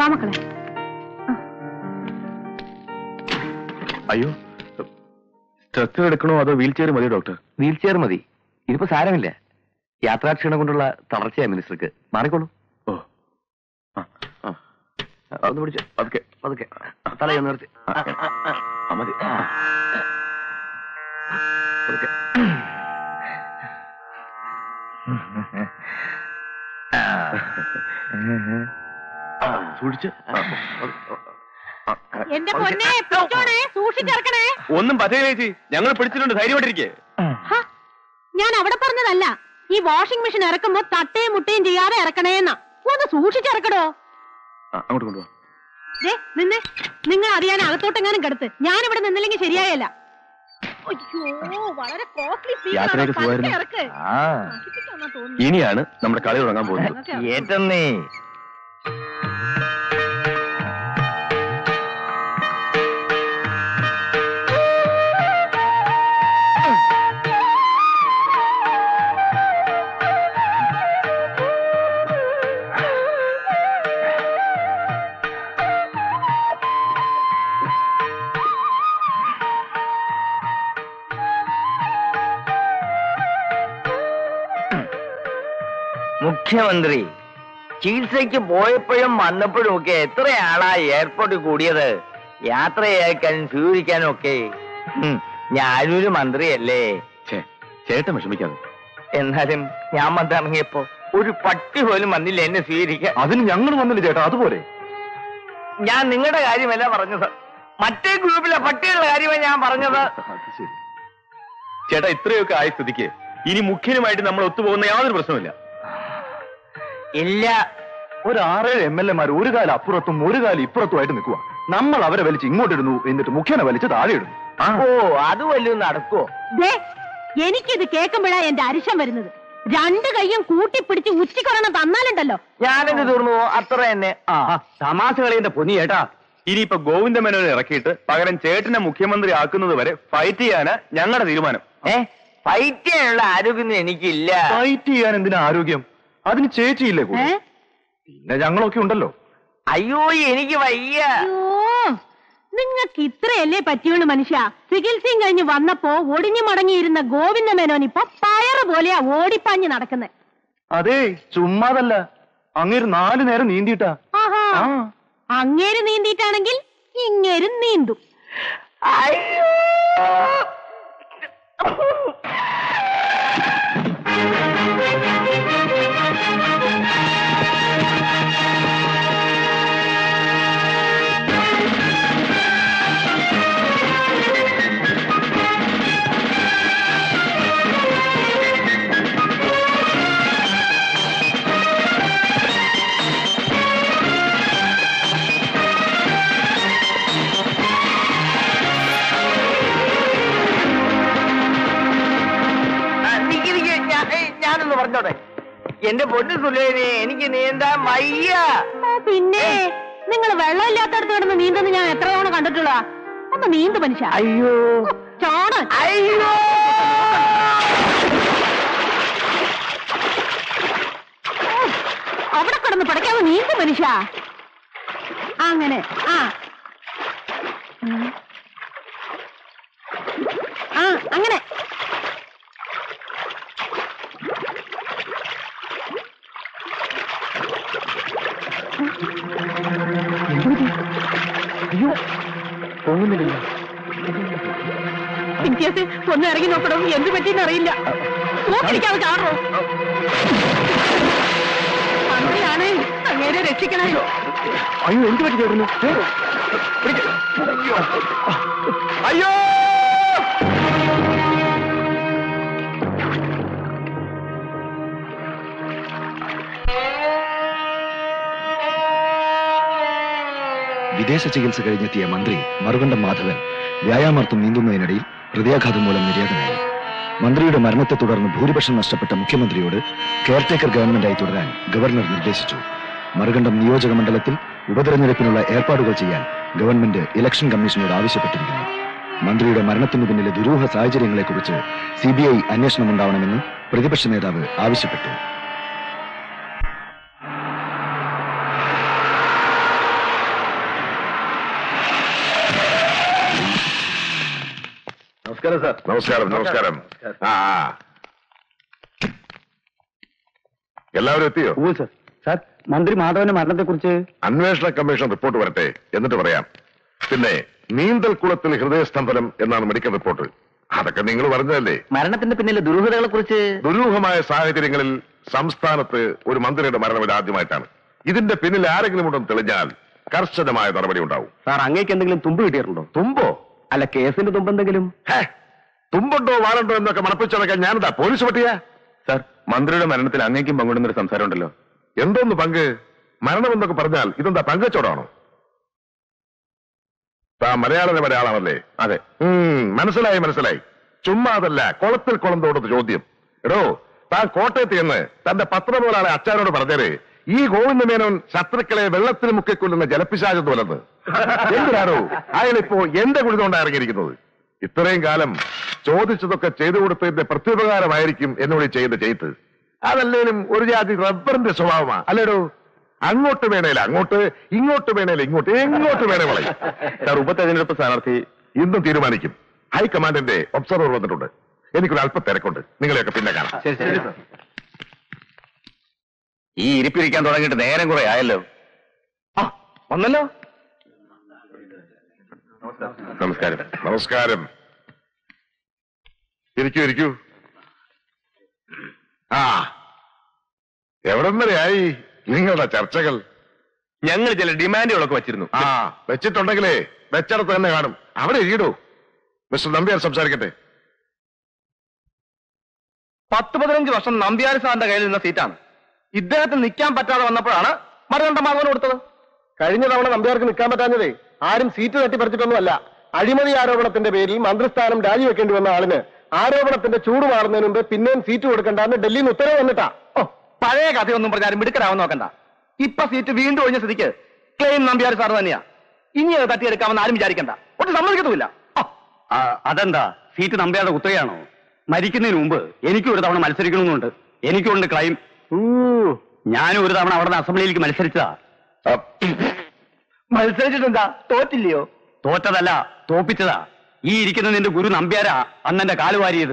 വാ മക്കളെ അയ്യോ സ്ട്രെച്ചർ എടുക്കണോ അതോ വീൽ ചെയർ മതിയോ ഡോക്ടർ വീൽ ചെയർ മതി ഇതിപ്പോ സാരമില്ല യാത്രാക്ഷീണം കൊണ്ടുള്ള തളർച്ചയാ മിനിസ്റ്റർക്ക് മാറിക്കോളൂ ഓ ആ ആ ഒന്ന് പിടിച്ചു പതുക്കെ പതുക്കെ തലയൊന്ന് നിർത്തി ആ, ആ, മതി ആ. പതുക്കെ ആ, സൂക്ഷിച്ച് ആ, ആ, ആ, എന്റെ പൊന്നെ പിടിച്ചോണേ സൂക്ഷിച്ചിറക്കണേ ഒന്നും പറ്റില്ല ചേച്ചി ഞങ്ങൾ പിടിച്ചിട്ടുണ്ട് ധൈര്യമായിട്ടിരിക്കേ ഹ, ഞാൻ അവിടെ പറഞ്ഞതല്ല ഈ വാഷിംഗ് മെഷീൻ ഇറക്കുമ്പോ തട്ടയും മുട്ടയും ചെയ്യാതെ ഇറക്കണേന്നാ ഒന്ന് സൂക്ഷിച്ചിറക്കടോ ആ, അങ്ങോട്ട് കൊണ്ടുപോവാ ദേ നിന്നെ നിങ്ങൾ അറിയാൻ അകത്തോട്ടെങ്ങാനും കിടത്ത് ഞാൻ ഇവിടെ നിന്നില്ലെങ്കിൽ ശരിയായല്ല അയ്യോ വളരെ കോസ്റ്റ്ലി യാത്രയൊക്കെ സുഖമായിരുന്നു. ഇറക്ക് ആ നശിപ്പിക്കാന്നാ തോന്നുന്നു. ഇനിയാണ് നമ്മുടെ കളി തുടങ്ങാൻ പോകുന്നത് ഞങ്ങൾക്ക് ഇറക്ക്. ഏറ്റന്നേ മുഖ്യമന്ത്രി ചികിത്സയ്ക്ക് പോയപ്പോഴും വന്നപ്പോഴും ഒക്കെ എത്രയാളാ എയർപോർട്ടിൽ കൂടിയത് യാത്രയാക്കാൻ സ്വീകരിക്കാനും ഒക്കെ ഹും, ഞാനൊരു മന്ത്രിയല്ലേ ഛേ ചേട്ടൻ വിഷമിക്കാതെ എന്നാലും ഞാൻ വന്നിറങ്ങിയപ്പോ ഒരു പട്ടി പോലും വന്നില്ല എന്നെ സ്വീകരിക്കാൻ അതിന് ഞങ്ങൾ വന്നില്ല ചേട്ടാ അതുപോലെ ഞാൻ നിങ്ങളുടെ കാര്യമല്ല പറഞ്ഞത് മറ്റേ ഗ്രൂപ്പിലെ പട്ടികളുടെ കാര്യമാണ് ഞാൻ പറഞ്ഞത് അത് ശരി ചേട്ടാ ഇത്രയൊക്കെ ആയ സ്ഥിതിക്ക് ഇനി മുഖ്യനുമായിട്ട് നമ്മൾ ഒത്തുപോകുന്ന യാതൊരു പ്രശ്നമില്ല ഇല്ല ഒരു ആറേഴ് എം എൽ എമാർ ഒരു കാലം അപ്പുറത്തും ഒരു കാലം ഇപ്പുറത്തുമായിട്ട് നിൽക്കുക നമ്മൾ അവരെ വലിച്ച് ഇങ്ങോട്ടിടുന്നു എന്നിട്ട് മുഖ്യനെ വലിച്ച് താഴെ ഇടുന്നു ഓ അത് വല്ലതും നടക്കുവോ ദേ എനിക്കിത് കേൾക്കുമ്പോഴാ എന്റെ അരിശം വരുന്നത് രണ്ട് കൈയും കൂട്ടിപ്പിടിച്ച് ഉച്ചിക്കൊരണം തന്നാലുണ്ടല്ലോ ഞാനെന്ത് തീർന്നു അത്ര തന്നെ ആ തമാശ കളിന്റെ പൊന്നി ചേട്ടാ ഇനിയിപ്പോ ഗോവിന്ദ മേനോനെ ഇറക്കിയിട്ട് പകരം ചേട്ടനെ മുഖ്യമന്ത്രി ആക്കുന്നത് വരെ ഫൈറ്റ് ചെയ്യാനാ ഞങ്ങളുടെ തീരുമാനം ഏ ഫൈറ്റ് ചെയ്യാനുള്ള ആരോഗ്യം എനിക്കില്ല ഫൈറ്റ് ചെയ്യാൻ എന്തിനാ ആരോഗ്യം അതിന് ചേച്ചിയില്ലേ കൂടെ ഏ പിന്നെ ഞങ്ങളൊക്കെ ഉണ്ടല്ലോ അയ്യോ എനിക്ക് വയ്യ അയ്യോ നിങ്ങൾക്ക് ഇത്രയല്ലേ പറ്റിയുള്ളൂ മനുഷ്യ ചികിത്സയും കഴിഞ്ഞ് വന്നപ്പോ ഒടിഞ്ഞു മടങ്ങിയിരുന്ന ഗോവിന്ദ മേനോൻ ഇപ്പൊ പയറ് പോലെയാ ഓടിപ്പാഞ്ഞ് നടക്കുന്നത് അതെ ചുമ്മാതല്ല അങ്ങേര് നാലു നേരം നീന്തിയിട്ടാ ആഹാ ആ അങ്ങേര് നീന്തിയിട്ടാണെങ്കിൽ ഇങ്ങേരും നീന്തും അയ്യോ ആ, നിക്ക് നിക്ക്. ഞാ- ഏയ്, ഞാനൊന്ന് പറഞ്ഞോട്ടെ എന്റെ പൊന്നു സുലേനെ എനിക്ക് നീന്താൻ വയ്യ ഓ, പിന്നെ നിങ്ങൾ വെള്ളമില്ലാത്തടത്ത് കിടന്ന് നീന്തുന്ന ഞാൻ എത്ര തവണ കണ്ടിട്ടുള്ള ഒന്ന് നീന്തു മനുഷ്യ അയ്യോ ചോണൻ അയ്യോ അവിടെ കിടന്ന് പടയ്ക്കാതെ നീന്തു മനുഷ്യ അങ്ങനെ ആ ഉം. ആ അങ്ങനെ പൊങ്ങുന്നില്ലല്ലോ പിറ്റേസ് ഒന്ന് ഇറങ്ങി നോക്കണം എന്ത് പറ്റിയെന്ന് അറിയില്ല നോക്കിരിക്കാതെ ചാടോ മന്ത്രിയാണ് അങ്ങേരെ രക്ഷിക്കണേ അയ്യോ എന്ത് പറ്റി ചേട്ടന് ഏ? അയ്യോ വിദേശ ചികിത്സ കഴിഞ്ഞെത്തിയ മന്ത്രി മറുകണ്ഠം മാധവൻ വ്യായാമാർത്ഥം നീന്തുന്നതിനിടയിൽ ഹൃദയാഘാതം മൂലം നിര്യാതനായി മന്ത്രിയുടെ മരണത്തെ തുടർന്ന് ഭൂരിപക്ഷം നഷ്ടപ്പെട്ട മുഖ്യമന്ത്രിയോട് കെയർടേക്കർ ഗവൺമെന്റായി തുടരാൻ ഗവർണർ നിർദ്ദേശിച്ചു മറുകണ്ഠം നിയോജക മണ്ഡലത്തിൽ ഉപതെരഞ്ഞെടുപ്പിനുള്ള ഏർപ്പാടുകൾ ചെയ്യാൻ ഗവൺമെന്റ് ഇലക്ഷൻ കമ്മീഷനോട് ആവശ്യപ്പെട്ടിരിക്കുന്നു മന്ത്രിയുടെ മരണത്തിനു പിന്നിലെ ദുരൂഹ സാഹചര്യങ്ങളെക്കുറിച്ച് സി ബി ഐ അന്വേഷണമുണ്ടാവണമെന്ന് പ്രതിപക്ഷ നേതാവ് ആവശ്യപ്പെട്ടു നമസ്കാരം സാർ നമസ്കാരം നമസ്കാരം ആ ആ. എല്ലാവരും എത്തിയോ സാർ സാർ മന്ത്രി മാധവന്റെ മരണത്തെ കുറിച്ച് അന്വേഷണ കമ്മീഷൻ റിപ്പോർട്ട് വരട്ടെ എന്നിട്ട് പറയാം പിന്നെ നീന്തൽ കുളത്തിൽ ഹൃദയസ്തംഭനം എന്നാണ് മെഡിക്കൽ റിപ്പോർട്ട് അതൊക്കെ നിങ്ങൾ പറഞ്ഞതല്ലേ മരണത്തിന്റെ പിന്നിലെ ദുരൂഹതകളെ കുറിച്ച് ദുരൂഹമായ സാഹചര്യങ്ങളിൽ സംസ്ഥാനത്ത് ഒരു മന്ത്രിയുടെ മരണം ഇത് ആദ്യമായിട്ടാണ് ഇതിന്റെ പിന്നിൽ ആരെങ്കിലും ഉണ്ടെന്ന് തെളിഞ്ഞാൽ കർശനമായ നടപടി ഉണ്ടാവും സാർ അങ്ങേക്ക് എന്തെങ്കിലും തുമ്പ് കിട്ടിയിട്ടുണ്ടോ തുമ്പോ അല്ല കേസിന്റെ തുമ്പ് എന്തെങ്കിലും ഹേ, തുമ്പുണ്ടോ വാളുണ്ടോ എന്നൊക്കെ മണപ്പിച്ചടക്കാൻ ഞാനെന്താ പോലീസ് പട്ടിയാ സാർ മന്ത്രിയുടെ മരണത്തിൽ അങ്ങേക്കും പങ്കിടുന്നൊരു സംസാരം ഉണ്ടല്ലോ എന്തോന്ന് പങ്ക് മരണം എന്നൊക്കെ പറഞ്ഞാൽ ഇതെന്താ പങ്കച്ചോടാണോ താ മലയാള മലയാളമല്ലേ അതെ ഉം, മനസ്സിലായി മനസ്സിലായി ചുമ്മാ അതല്ല കുളത്തിൽ കുളം തോടുന്ന ചോദ്യം എടോ താൻ കോട്ടയത്ത് ചെന്ന് തന്റെ പത്രം പോലാണ് അച്ചാരോട് പറഞ്ഞത് ഈ ഗോവിന്ദമേനോൻ ശത്രുക്കളെ വെള്ളത്തിൽ മുക്കിക്കൊല്ലുന്ന ജലപ്പിശാചെന്നോലെന്ന് എന്തിനാണോ അയാളിപ്പോ എന്റെ കുഴിതുകൊണ്ടാണ് ഇറങ്ങിയിരിക്കുന്നത് ഇത്രയും കാലം ചോദിച്ചതൊക്കെ ചെയ്തു കൊടുത്തതിന്റെ പ്രത്യുപകാരമായിരിക്കും എന്നോട് ഈ ചെയ്യുന്ന ചെയ്ത്ത് അതല്ലേലും ഒരു ജാതി റബ്ബറിന്റെ സ്വഭാവമാ അല്ലേടോ അങ്ങോട്ട് വേണേല അങ്ങോട്ട് ഇങ്ങോട്ട് വേണേല ഇങ്ങോട്ട് എങ്ങോട്ട് വേണേ വളയും സാർ ഉപ തെരഞ്ഞെടുപ്പ് സ്ഥാനാർത്ഥി ഇന്നും തീരുമാനിക്കും ഹൈക്കമാൻഡിന്റെ ഒബ്സർവർ വന്നിട്ടുണ്ട് എനിക്കൊരു അല്പ തിരക്കുണ്ട് നിങ്ങളെയൊക്കെ പിന്നെ കാണാം ശരി ശരി ഈ ഇരിപ്പിരിക്കാൻ തുടങ്ങിയിട്ട് നേരം കുറെ ആയല്ലോ ആ വന്നല്ലോ നമസ്കാരം നമസ്കാരം ഇരിക്കൂ ഇരിക്കൂ ആ എവിടം വരെയായി നിങ്ങളുടെ ചർച്ചകൾ ഞങ്ങൾ ചില ഡിമാൻഡുകളൊക്കെ വച്ചിരുന്നു ആ വെച്ചിട്ടുണ്ടെങ്കിലേ വെച്ചടത്ത് തന്നെ കാണും അവിടെ ഇരിക്കടൂ മിസ്റ്റർ നമ്പ്യാർ സംസാരിക്കട്ടെ പത്ത് പതിനഞ്ച് വർഷം നമ്പ്യാരി സാറിന്റെ കയ്യിൽ നിന്ന സീറ്റാണ് ഇദ്ദേഹത്തിന് നിൽക്കാൻ പറ്റാതെ വന്നപ്പോഴാണ് മറുകണ്ഠ മാധവൻ കൊടുത്തത് കഴിഞ്ഞ തവണ നമ്പ്യാർക്ക് നിൽക്കാൻ പറ്റാഞ്ഞതേ ആരും സീറ്റ് തട്ടിപ്പറിച്ചിട്ടൊന്നുമല്ല അഴിമതി ആരോപണത്തിന്റെ പേരിൽ മന്ത്രിസ്ഥാനം രാജിവെക്കേണ്ടി വന്ന ആളിന് ആരോപണത്തിന്റെ ചൂട് മാറുന്നതിന് മുമ്പ് പിന്നെയും സീറ്റ് കൊടുക്കണ്ടെന്ന് ഡൽഹിയിൽ നിന്ന് ഉത്തരവ് വന്നിട്ടാ ഓ പഴയ കഥയൊന്നും പറഞ്ഞാലും മിടുക്കരാവാൻ നോക്കണ്ട ഇപ്പൊ സീറ്റ് വീണ്ടും ഒഴിഞ്ഞ സ്ഥിതിക്ക് ക്ലെയിം നമ്പ്യാർ സാർ തന്നെയാ ഇനി അത് തട്ടിയെടുക്കാമെന്ന് ആരും വിചാരിക്കണ്ട ഒട്ടും സമ്മതിക്കത്തുമില്ല ഓ, അതെന്താ സീറ്റ് നമ്പ്യാരുടെ കുത്തകയാണോ മരിക്കുന്നതിന് മുമ്പ് എനിക്കും ഒരു തവണ മത്സരിക്കണമെന്നുണ്ട് എനിക്കുണ്ട് ക്ലൈം ഞാനും ഒരു തവണ അവിടെ അസംബ്ലിയിലേക്ക് മത്സരിച്ചതാ മത്സരിച്ചിട്ടെന്താ തോറ്റില്ലയോ തോറ്റതല്ല തോപ്പിച്ചതാ ഈ ഇരിക്കുന്ന നിന്റെ ഗുരു നമ്പ്യാരാ അന്നെന്റെ കാല് വാരിയത്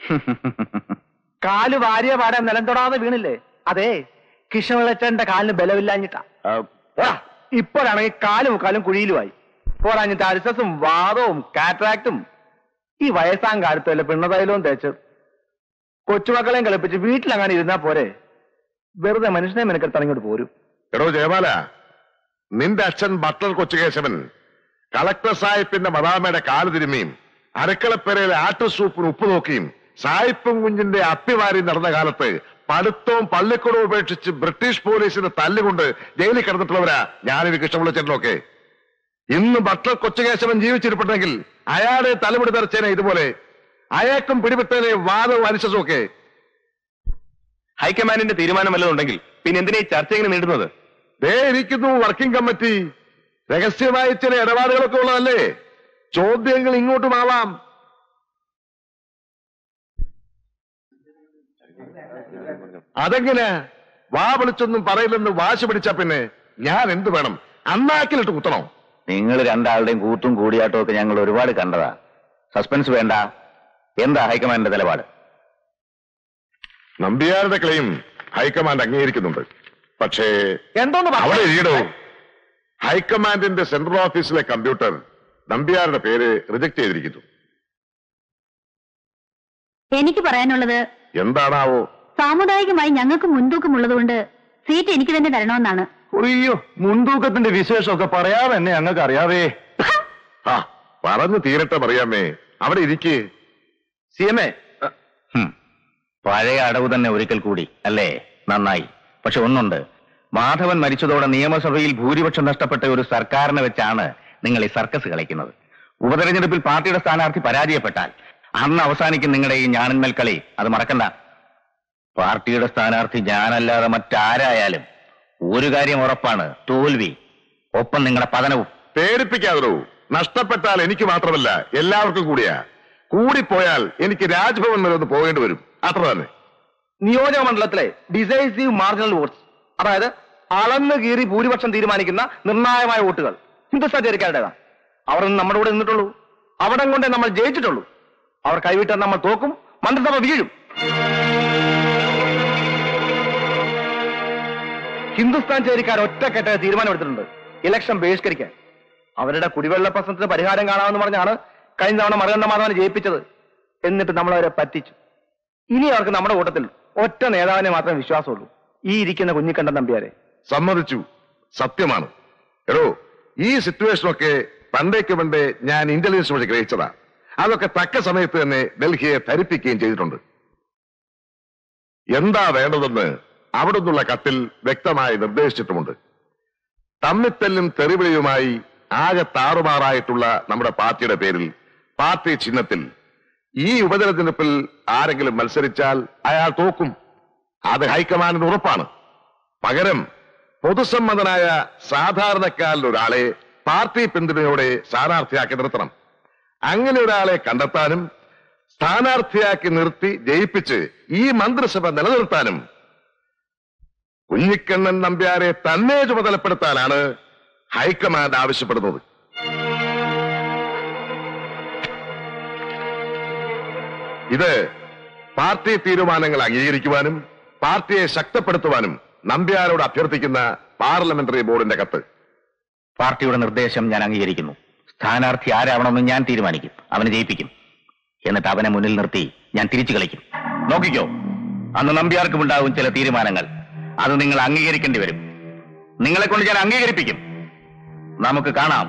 കാല് വാരിയ പാടാൻ നിലം തൊടാതെ വീണില്ലേ അതെ കിഷവിളച്ചന്റെ കാലിന് ബലമില്ലാഞ്ഞിട്ടാ പോടാ, ഇപ്പോഴാണെങ്കിൽ കാലും മുക്കാലും കുഴിയിലുമായി പോരാഞ്ഞിട്ട് അരിസസും വാദവും കാറ്ററാക്റ്റും ഈ വയസ്സാം കാലത്ത് വല്ല പിണ്ണതൈലവും തേച്ച് കൊച്ചുമക്കളെയും കളിപ്പിച്ച് വീട്ടിലങ്ങനെ ഇരുന്നാ പോരെ വെറുതെ മനുഷ്യനെ മെനക്കെടുത്ത് അങ്ങോട്ട് പോരും എടോ ജയമാല നിന്റെ അച്ഛൻ ബട്ടർ കൊച്ചുകേശവൻ കളക്ടർ സാഹിബിന്റെ മദാമയുടെ കാല് തിരുമ്മിയും അരക്കളപ്പെരയിലെ ആട്ടു സൂപ്പിന് ഉപ്പ് നോക്കിയും സായിപ്പും കുഞ്ഞിന്റെ അപ്പിവാരി നടന്ന കാലത്ത് പഠിത്തവും പള്ളിക്കൂടവും ഉപേക്ഷിച്ച് ബ്രിട്ടീഷ് പോലീസിന് തല്ലുകൊണ്ട് ജയിലിൽ കിടന്നിട്ടുള്ളവരാ ഞാനൊരു കൃഷ്ണപിള്ളച്ചേട്ടനൊക്കെ ഇന്ന് ബട്ടർ കൊച്ചുകേശവൻ ജീവിച്ചിരിപ്പുണ്ടെങ്കിൽ അയാളെ തലമുടി തെറിച്ചേനെ ഇതുപോലെ അയാൾക്കും പിടിപെട്ടേനെ വാദവും അനുസരിച്ചും ഒക്കെ ഹൈക്കമാൻഡിന്റെ തീരുമാനം വല്ലതുണ്ടെങ്കിൽ പിന്നെ എന്തിനാ ഈ ചർച്ച ഇങ്ങനെ നീട്ടുന്നത് ദേ ഇരിക്കുന്നു വർക്കിംഗ് കമ്മിറ്റി രഹസ്യമായി ചില ഇടപാടുകളൊക്കെ ഉള്ളതല്ലേ ചോദ്യങ്ങൾ ഇങ്ങോട്ടുമാവാം അതെങ്ങനെ വാ വിളിച്ചൊന്നും പറയില്ലെന്ന് വാശി പിടിച്ച പിന്നെ ഞാൻ എന്ത് വേണം അന്നാക്കിലിട്ട് കുത്തണോ നിങ്ങൾ രണ്ടാളുടെയും കൂട്ടും കൂടിയാട്ടവും ഒക്കെ ഞങ്ങൾ ഒരുപാട് കണ്ടതാ സസ്പെൻസ് വേണ്ട എന്താ ഹൈക്കമാൻഡിന്റെ നിലപാട് നമ്പ്യാരുടെ ക്ലെയിം ഹൈക്കമാൻഡ് അംഗീകരിക്കുന്നുണ്ട് പക്ഷേ എന്തോന്ന് അവിടെ ഇരിക്കടോ ഹൈക്കമാൻഡിന്റെ സെൻട്രൽ ഓഫീസിലെ കമ്പ്യൂട്ടർ നമ്പ്യാരുടെ പേര് റിജക്ട് ചെയ്തിരിക്കുന്നു എനിക്ക് പറയാനുള്ളത് എന്താണാവോ സാമുദായികമായി ഞങ്ങൾക്ക് മുൻതൂക്കമുള്ളതുകൊണ്ട് സീറ്റ് എനിക്ക് തന്നെ തരണമെന്നാണ് അയ്യോ മുൻതൂക്കത്തിന്റെ വിശേഷമൊക്കെ പറയാതെ തന്നെ ഞങ്ങൾക്ക് അറിയാവേ ആ പറഞ്ഞു തീരട്ടെ പറയാമേ അവിടെ ഇരിക്കേ സി എം എ പഴയ അടവ് തന്നെ ഒരിക്കൽ കൂടി അല്ലേ നന്നായി പക്ഷെ ഒന്നുണ്ട് മാധവൻ മരിച്ചതോടെ നിയമസഭയിൽ ഭൂരിപക്ഷം നഷ്ടപ്പെട്ട ഒരു സർക്കാരിനെ വെച്ചാണ് നിങ്ങൾ ഈ സർക്കസ് കളിക്കുന്നത് ഉപതെരഞ്ഞെടുപ്പിൽ പാർട്ടിയുടെ സ്ഥാനാർത്ഥി പരാജയപ്പെട്ടാൽ അന്ന് അവസാനിക്കും നിങ്ങളുടെ ഈ ഞാണന്മേൽ കളി അത് മറക്കണ്ട പാർട്ടിയുടെ സ്ഥാനാർത്ഥി ഞാനല്ലാതെ മറ്റാരായാലും ഒരു കാര്യം ഉറപ്പാണ് തോൽവി ഒപ്പം നിങ്ങളുടെ പതനവും പേടിപ്പിക്കാതോ നഷ്ടപ്പെട്ടാൽ എനിക്ക് മാത്രമല്ല എല്ലാവർക്കും കൂടിയാ കൂടിപ്പോയാൽ എനിക്ക് രാജ്ഭവൻ വരെ ഒന്ന് പോകേണ്ടി വരും അത്ര തന്നെ നിയോജക മണ്ഡലത്തിലെ ഡിസൈസീവ് മാർജിനൽ വോട്ട്സ് അതായത് അളന്ന് കീറി ഭൂരിപക്ഷം തീരുമാനിക്കുന്ന നിർണായകമായ വോട്ടുകൾ ഹിന്ദുസ്ഥാചാരിക്കാരുടേതാണ് അവർ ഇന്ന് നമ്മുടെ കൂടെ നിന്നിട്ടുള്ളൂ അവിടം കൊണ്ടേ നമ്മൾ ജയിച്ചിട്ടുള്ളൂ അവർ കൈവിട്ടാൽ നമ്മൾ തോക്കും മന്ത്രിസഭ വീഴും ഹിന്ദുസ്ഥാൻ ചേരിക്കാർ ഒറ്റക്കെട്ട തീരുമാനമെടുത്തിട്ടുണ്ട് ഇലക്ഷൻ ബഹിഷ്കരിക്കാൻ അവരുടെ കുടിവെള്ള പ്രശ്നത്തിന് പരിഹാരം കാണാമെന്ന് പറഞ്ഞാണ് കഴിഞ്ഞ തവണ മറുകണ്ഠ മാധവനെ ജയിപ്പിച്ചത് എന്നിട്ട് നമ്മൾ അവരെ പറ്റിച്ചു ഇനി അവർക്ക് നമ്മുടെ കൂട്ടത്തിൽ ഒറ്റ നേതാവിനെ മാത്രമേ വിശ്വാസമുള്ളൂ ഈ ഇരിക്കുന്ന കുഞ്ഞിക്കണ്ടൻ നമ്പ്യാരെ സമ്മതിച്ചു സത്യമാണ് എടോ ഈ സിറ്റുവേഷനൊക്കെ പണ്ടേക്ക് പണ്ടേ ഞാൻ ഇന്റലിജൻസ് വഴി ഗ്രഹിച്ചതാ അതൊക്കെ തക്ക സമയത്ത് തന്നെ ഡൽഹിയെ ധരിപ്പിക്കുകയും ചെയ്തിട്ടുണ്ട് എന്താ വേണ്ടതെന്ന് അവിടെ നിന്നുള്ള കത്തിൽ വ്യക്തമായി നിർദ്ദേശിച്ചിട്ടുമുണ്ട് തമ്മിത്തല്ലും തെറിവിളിയുമായി ആകെ താറുമാറായിട്ടുള്ള നമ്മുടെ പാർട്ടിയുടെ പേരിൽ പാർട്ടി ചിഹ്നത്തിൽ ഈ ഉപതെരഞ്ഞെടുപ്പിൽ ആരെങ്കിലും മത്സരിച്ചാൽ അയാൾ തോക്കും അത് ഹൈക്കമാൻഡിന് ഉറപ്പാണ് പകരം പൊതുസമ്മതനായ സാധാരണക്കാരിൽ ഒരാളെ പാർട്ടി പിന്തുണയോടെ സ്ഥാനാർത്ഥിയാക്കി നിർത്തണം അങ്ങനെ ഒരാളെ കണ്ടെത്താനും സ്ഥാനാർത്ഥിയാക്കി നിർത്തി ജയിപ്പിച്ച് ഈ മന്ത്രിസഭ നിലനിർത്താനും കുഞ്ഞിക്കണ്ണൻ നമ്പ്യാരെ തന്നെ ചുമതലപ്പെടുത്താനാണ് ഹൈക്കമാൻഡ് ആവശ്യപ്പെടുന്നത് ഇത് പാർട്ടി തീരുമാനങ്ങൾ അംഗീകരിക്കുവാനും പാർട്ടിയെ ശക്തിപ്പെടുത്തുവാനും നമ്പ്യാരോട് അഭ്യർത്ഥിക്കുന്ന പാർലമെന്ററി ബോർഡിന്റെ കത്ത് പാർട്ടിയുടെ നിർദ്ദേശം ഞാൻ അംഗീകരിക്കുന്നു സ്ഥാനാർത്ഥി ആരാവണമെന്ന് ഞാൻ തീരുമാനിക്കും അവനെ ജയിപ്പിക്കും എന്നിട്ട് അവനെ മുന്നിൽ നിർത്തി ഞാൻ തിരിച്ചു കളിക്കും നോക്കിക്കോ അന്ന് നമ്പ്യാർക്കും ഉണ്ടാവും ചില തീരുമാനങ്ങൾ അത് നിങ്ങൾ അംഗീകരിക്കേണ്ടി വരും നിങ്ങളെ കൊണ്ട് ഞാൻ അംഗീകരിപ്പിക്കും നമുക്ക് കാണാം